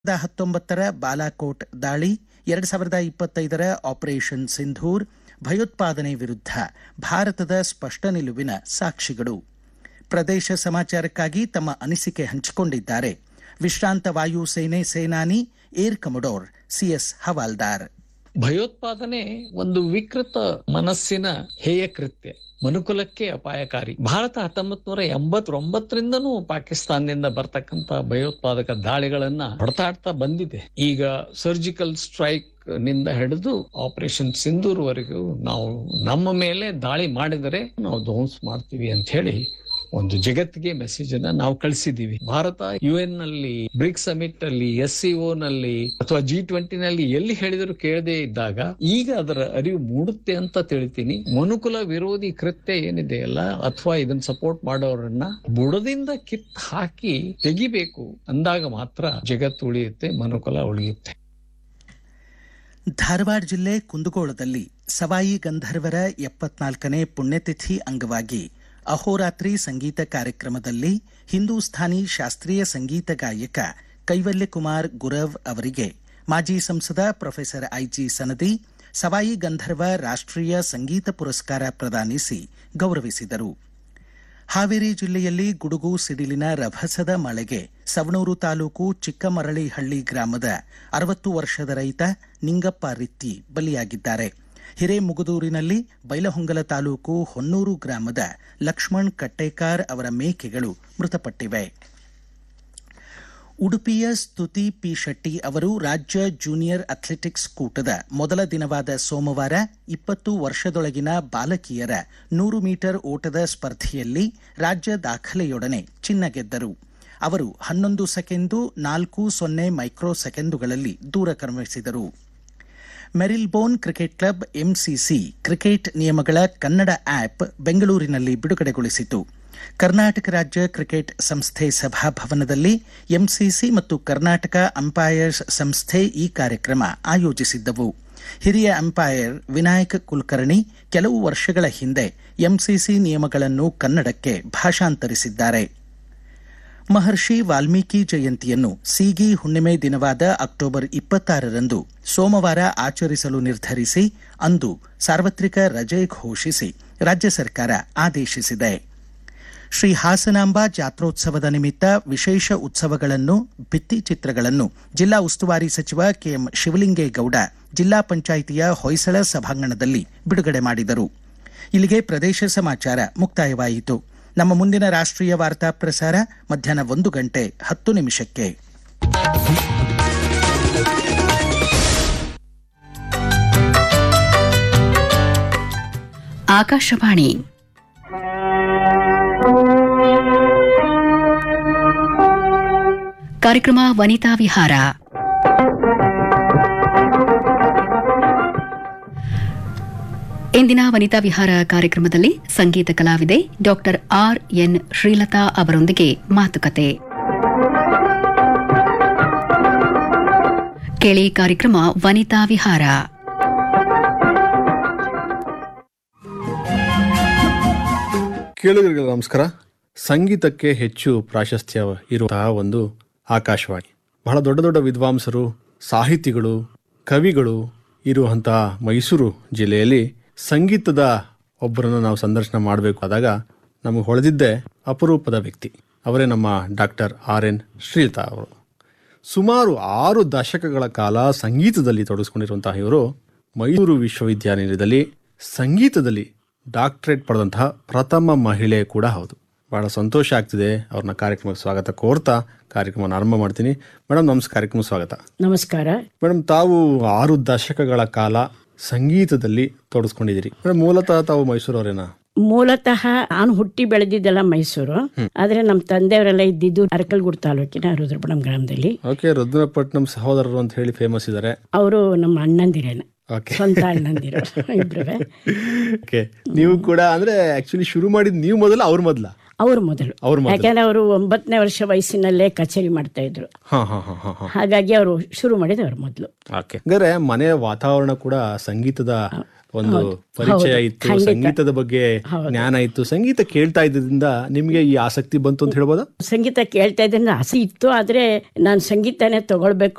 ಸಾವಿರದ ಹತ್ತೊಂಬತ್ತರ ಬಾಲಾಕೋಟ್ ದಾಳಿ ಎರಡು ಸಾವಿರದ ಇಪ್ಪತ್ತೈದರ ಆಪರೇಷನ್ ಸಿಂಧೂರ್ ಭಯೋತ್ಪಾದನೆ ವಿರುದ್ಧ ಭಾರತದ ಸ್ಪಷ್ಟ ನಿಲುವಿನ ಸಾಕ್ಷಿಗಳು ಪ್ರದೇಶ ಸಮಾಚಾರಕ್ಕಾಗಿ ತಮ್ಮ ಅನಿಸಿಕೆ ಹಂಚಿಕೊಂಡಿದ್ದಾರೆ ವಿಶ್ರಾಂತ ವಾಯುಸೇನೆ ಸೇನಾನಿ ಏರ್ ಕಮಡೋರ್ ಸಿಎಸ್ ಹವಾಲ್ದಾರ್ ಭಯೋತ್ಪಾದನೆ ಒಂದು ವಿಕೃತ ಮನಸ್ಸಿನ ಹೇಯ ಕೃತ್ಯ ಮನುಕುಲಕ್ಕೆ ಅಪಾಯಕಾರಿ ಭಾರತ ಹತ್ತೊಂಬತ್ ನೂರ ಎಂಬತ್ತೊಂಬತ್ತರಿಂದನೂ ಪಾಕಿಸ್ತಾನದಿಂದ ಬರ್ತಕ್ಕಂತ ಭಯೋತ್ಪಾದಕ ದಾಳಿಗಳನ್ನ ಹೊಡೆತಾಡ್ತಾ ಬಂದಿದೆ ಈಗ ಸರ್ಜಿಕಲ್ ಸ್ಟ್ರೈಕ್ ನಿಂದ ಹಿಡಿದು ಆಪರೇಷನ್ ಸಿಂಧೂರ್ ವರೆಗೂ ನಾವು ನಮ್ಮ ಮೇಲೆ ದಾಳಿ ಮಾಡಿದರೆ ನಾವು ಧ್ವಂಸ ಮಾಡ್ತೀವಿ ಅಂತ ಹೇಳಿ ಒಂದು ಜಗತ್ತಿಗೆ ಮೆಸೇಜ್ ಅನ್ನ ನಾವು ಕಳಿಸಿದೀವಿ ಭಾರತ ಯು ಎನ್ ನಲ್ಲಿ ಬ್ರಿಕ್ಸ್ ಸಮಿಟ್ ಅಲ್ಲಿ ಎಸ್ ಸಿಒ ನಲ್ಲಿ ಅಥವಾ ಜಿ ಟ್ವೆಂಟಿ ನಲ್ಲಿ ಎಲ್ಲಿ ಹೇಳಿದ್ರು ಕೇಳದೆ ಇದ್ದಾಗ ಈಗ ಅದರ ಅರಿವು ಮೂಡುತ್ತೆ ಅಂತ ತಿಳಿತೀನಿ ಮನುಕುಲ ವಿರೋಧಿ ಕೃತ್ಯ ಏನಿದೆ ಅಲ್ಲ ಅಥವಾ ಇದನ್ನ ಸಪೋರ್ಟ್ ಮಾಡೋರನ್ನ ಬುಡದಿಂದ ಕಿತ್ ಹಾಕಿ ತೆಗಿಬೇಕು ಅಂದಾಗ ಮಾತ್ರ ಜಗತ್ತು ಉಳಿಯುತ್ತೆ ಮನುಕುಲ ಉಳಿಯುತ್ತೆ ಧಾರವಾಡ ಜಿಲ್ಲೆ ಕುಂದಗೋಳದಲ್ಲಿ ಸವಾಯಿ ಗಂಧರ್ವರ ಎಪ್ಪತ್ನಾಲ್ಕನೇ ಪುಣ್ಯತಿಥಿ ಅಂಗವಾಗಿ ಅಹೋರಾತ್ರಿ ಸಂಗೀತ ಕಾರ್ಯಕ್ರಮದಲ್ಲಿ ಹಿಂದೂಸ್ಥಾನಿ ಶಾಸ್ತ್ರೀಯ ಸಂಗೀತ ಗಾಯಕ ಕೈವಲ್ಯ ಕುಮಾರ್ ಗುರವ್ ಅವರಿಗೆ ಮಾಜಿ ಸಂಸದ ಪ್ರೊಫೆಸರ್ ಐಜಿ ಸನದಿ ಸವಾಯಿ ಗಂಧರ್ವ ರಾಷ್ಟ್ರೀಯ ಸಂಗೀತ ಪುರಸ್ಕಾರ ಪ್ರದಾನಿಸಿ ಗೌರವಿಸಿದರು ಹಾವೇರಿ ಜಿಲ್ಲೆಯಲ್ಲಿ ಗುಡುಗು ಸಿಡಿಲಿನ ರಭಸದ ಮಳೆಗೆ ಸವಣೂರು ತಾಲೂಕು ಚಿಕ್ಕಮರಳಿಹಳ್ಳಿ ಗ್ರಾಮದ ಅರವತ್ತು ವರ್ಷದ ರೈತ ನಿಂಗಪ್ಪ ರಿತ್ತಿ ಬಲಿಯಾಗಿದ್ದಾರೆ ಹಿರೇಮುಗುದೂರಿನಲ್ಲಿ ಬೈಲಹೊಂಗಲ ತಾಲೂಕು ಹೊನ್ನೂರು ಗ್ರಾಮದ ಲಕ್ಷ್ಮಣ್ ಕಟ್ಟೇಕಾರ್ ಅವರ ಮೇಕೆಗಳು ಮೃತಪಟ್ಟಿವೆ ಉಡುಪಿಯ ಸ್ತುತಿ ಪಿ ಶೆಟ್ಟಿ ಅವರು ರಾಜ್ಯ ಜೂನಿಯರ್ ಅಥ್ಲೆಟಿಕ್ಸ್ ಕೂಟದ ಮೊದಲ ದಿನವಾದ ಸೋಮವಾರ ಇಪ್ಪತ್ತು ವರ್ಷದೊಳಗಿನ ಬಾಲಕಿಯರ ನೂರು ಮೀಟರ್ ಓಟದ ಸ್ಪರ್ಧೆಯಲ್ಲಿ ರಾಜ್ಯ ದಾಖಲೆಯೊಡನೆ ಚಿನ್ನ ಗೆದ್ದರು ಅವರು ಹನ್ನೊಂದು ಸೆಕೆಂಡು ನಾಲ್ಕು ಸೊನ್ನೆ ಮೈಕ್ರೋ ಸೆಕೆಂಡುಗಳಲ್ಲಿ ದೂರ ಕ್ರಮಿಸಿದರು Marylebone cricket club M C C cricket ನಿಯಮಗಳ ಕನ್ನಡ ಆಪ್ ಬೆಂಗಳೂರಿನಲ್ಲಿ ಬಿಡುಗಡೆಗೊಳಿಸಿತು ಕರ್ನಾಟಕ ರಾಜ್ಯ ಕ್ರಿಕೆಟ್ ಸಂಸ್ಥೆ ಸಭಾಭವನದಲ್ಲಿ ಎಂಸಿಸಿ ಮತ್ತು ಕರ್ನಾಟಕ ಅಂಪೈರ್ಸ್ ಸಂಸ್ಥೆ ಈ ಕಾರ್ಯಕ್ರಮ ಆಯೋಜಿಸಿದ್ದವು ಹಿರಿಯ ಅಂಪೈರ್ ವಿನಾಯಕ್ ಕುಲಕರ್ಣಿ ಕೆಲವು ವರ್ಷಗಳ ಹಿಂದೆ ಎಂಸಿಸಿ ನಿಯಮಗಳನ್ನು ಕನ್ನಡಕ್ಕೆ ಭಾಷಾಂತರಿಸಿದ್ದಾರೆ ಮಹರ್ಷಿ ವಾಲ್ಮೀಕಿ ಜಯಂತಿಯನ್ನು ಸೀಗಿ ಹುಣ್ಣಿಮೆ ದಿನವಾದ ಅಕ್ಟೋಬರ್ ಇಪ್ಪತ್ತಾರರಂದು ಸೋಮವಾರ ಆಚರಿಸಲು ನಿರ್ಧರಿಸಿ ಅಂದು ಸಾರ್ವತ್ರಿಕ ರಜೆ ಘೋಷಿಸಿ ರಾಜ್ಯ ಸರ್ಕಾರ ಆದೇಶಿಸಿದೆ ಶ್ರೀ ಹಾಸನಾಂಬ ಜಾತ್ರೋತ್ಸವದ ನಿಮಿತ್ತ ವಿಶೇಷ ಉತ್ಸವಗಳನ್ನು ಭಿತ್ತಿಚಿತ್ರಗಳನ್ನು ಜಿಲ್ಲಾ ಉಸ್ತುವಾರಿ ಸಚಿವ ಕೆಎಂ ಶಿವಲಿಂಗೇಗೌಡ ಜಿಲ್ಲಾ ಪಂಚಾಯಿತಿಯ ಹೊಯ್ಸಳ ಸಭಾಂಗಣದಲ್ಲಿ ಬಿಡುಗಡೆ ಮಾಡಿದರು ಇಲ್ಲಿಗೆ ಪ್ರದೇಶ ಸಮಾಚಾರ ಮುಕ್ತಾಯವಾಯಿತು ನಮ್ಮ ಮುಂದಿನ ರಾಷ್ಟ್ರೀಯ ವಾರ್ತಾ ಪ್ರಸಾರ ಮಧ್ಯಾಹ್ನ ಒಂದು ಗಂಟೆ ಹತ್ತು ನಿಮಿಷಕ್ಕೆ ಆಕಾಶವಾಣಿ ಕಾರ್ಯಕ್ರಮ ವನಿತಾ ವಿಹಾರ ಇಂದಿನ ವನಿತಾ ವಿಹಾರ ಕಾರ್ಯಕ್ರಮದಲ್ಲಿ ಸಂಗೀತ ಕಲಾವಿದೆ ಡಾಕ್ಟರ್ ಆರ್ ಎನ್ ಶ್ರೀಲತಾ ಅವರೊಂದಿಗೆ ಮಾತುಕತೆ ಕೇಳಿ ಕಾರ್ಯಕ್ರಮ ವನಿತಾ ವಿಹಾರ ಕೇಳುಗರಿಗೆ ನಮಸ್ಕಾರ ಸಂಗೀತಕ್ಕೆ ಹೆಚ್ಚು ಪ್ರಾಶಸ್ತ್ಯ ಇರುವಂತಹ ಒಂದು ಆಕಾಶವಾಣಿ ಬಹಳ ದೊಡ್ಡ ದೊಡ್ಡ ವಿದ್ವಾಂಸರು ಸಾಹಿತಿಗಳು ಕವಿಗಳು ಇರುವಂತಹ ಮೈಸೂರು ಜಿಲ್ಲೆಯಲ್ಲಿ ಸಂಗೀತದ ಒಬ್ಬರನ್ನು ನಾವು ಸಂದರ್ಶನ ಮಾಡಬೇಕು ಆದಾಗ ನಮಗೆ ಹೊಳೆದಿದ್ದೇ ಅಪರೂಪದ ವ್ಯಕ್ತಿ ಅವರೇ ನಮ್ಮ ಡಾಕ್ಟರ್ ಆರ್ ಎನ್ ಶ್ರೀಲತಾ ಅವರು ಸುಮಾರು ಆರು ದಶಕಗಳ ಕಾಲ ಸಂಗೀತದಲ್ಲಿ ತೊಡಗಿಸ್ಕೊಂಡಿರುವಂತಹ ಇವರು ಮೈಸೂರು ವಿಶ್ವವಿದ್ಯಾನಿಲಯದಲ್ಲಿ ಸಂಗೀತದಲ್ಲಿ ಡಾಕ್ಟರೇಟ್ ಪಡೆದಂತಹ ಪ್ರಥಮ ಮಹಿಳೆ ಕೂಡ ಹೌದು ಬಹಳ ಸಂತೋಷ ಆಗ್ತಿದೆ ಅವ್ರನ್ನ ಕಾರ್ಯಕ್ರಮಕ್ಕೆ ಸ್ವಾಗತ ಕೋರ್ತಾ ಕಾರ್ಯಕ್ರಮವನ್ನು ಆರಂಭ ಮಾಡ್ತೀನಿ ಮೇಡಮ್ ನಮಸ್ಕಾರ ಕಾರ್ಯಕ್ರಮ ಸ್ವಾಗತ ನಮಸ್ಕಾರ ಮೇಡಮ್ ತಾವು ಆರು ದಶಕಗಳ ಕಾಲ ಸಂಗೀತದಲ್ಲಿ ತೊಡಗಿಸ್ಕೊಂಡಿದ್ದೀರಿ ಮೇಡಮ್ ಮೂಲತಃ ತಾವು ಮೈಸೂರವರೇನಾ ಮೂಲತಃ ನಾನು ಹುಟ್ಟಿ ಬೆಳೆದಿದ್ದೆಲ್ಲ ಮೈಸೂರು ಆದ್ರೆ ನಮ್ಮ ತಂದೆಯವರೆಲ್ಲ ಇದ್ದಿದ್ದು ಅರಕಲ್ಗೂಡು ತಾಲೂಕಿನ ರುದ್ರಪುರಂ ಗ್ರಾಮದಲ್ಲಿ ಓಕೆ ರುದ್ರಪಟ್ನಂ ಸಹೋದರರು ಅಂತ ಹೇಳಿ ಫೇಮಸ್ ಇದ್ದಾರೆ ಅವರು ನಮ್ಮ ಅಣ್ಣಂದಿರೇನೆ ಓಕೆ ಸ್ವಂತ ಅಣ್ಣಂದಿರು ಇಬ್ರು ಓಕೆ ನೀವು ಕೂಡ ಅಂದ್ರೆ ಆಕ್ಚುಲಿ ಶುರು ಮಾಡಿದ್ ನೀವು ಮೊದಲ ಅವ್ರ ಮೊದಲ ಅವರು ಮೊದಲು ಅವ್ರ ಮೊದಲು ಯಾಕಂದ್ರೆ ಅವರು ಒಂಬತ್ತನೇ ವರ್ಷ ವಯಸ್ಸಿನಲ್ಲೇ ಕಚೇರಿ ಮಾಡ್ತಾ ಇದ್ರು ಹಾ ಹಾ ಹಾ ಹಾ ಹಾ ಹಾಗಾಗಿ ಅವರು ಶುರು ಮಾಡಿದ್ರು ಅವ್ರು ಮೊದಲು ಓಕೆ ಹಂಗಾರೆ ಮನೆಯ ವಾತಾವರಣ ಕೂಡ ಸಂಗೀತದ ಒಂದು ಪರಿಚಯ ಇತ್ತು ಖಂಡಿತ. ಸಂಗೀತದ ಬಗ್ಗೆ ಜ್ಞಾನ ಇತ್ತು ಸಂಗೀತ ಕೇಳ್ತಾ ಇದ್ದರಿಂದ ನಿಮ್ಗೆ ಈ ಆಸಕ್ತಿ ಬಂತು ಅಂತ ಹೇಳ್ಬೋದಾ ಸಂಗೀತ ಕೇಳ್ತಾ ಇದ್ದ ಆಸೆ ಇತ್ತು ಆದ್ರೆ ನಾನು ಸಂಗೀತನೇ ತಗೊಳ್ಬೇಕು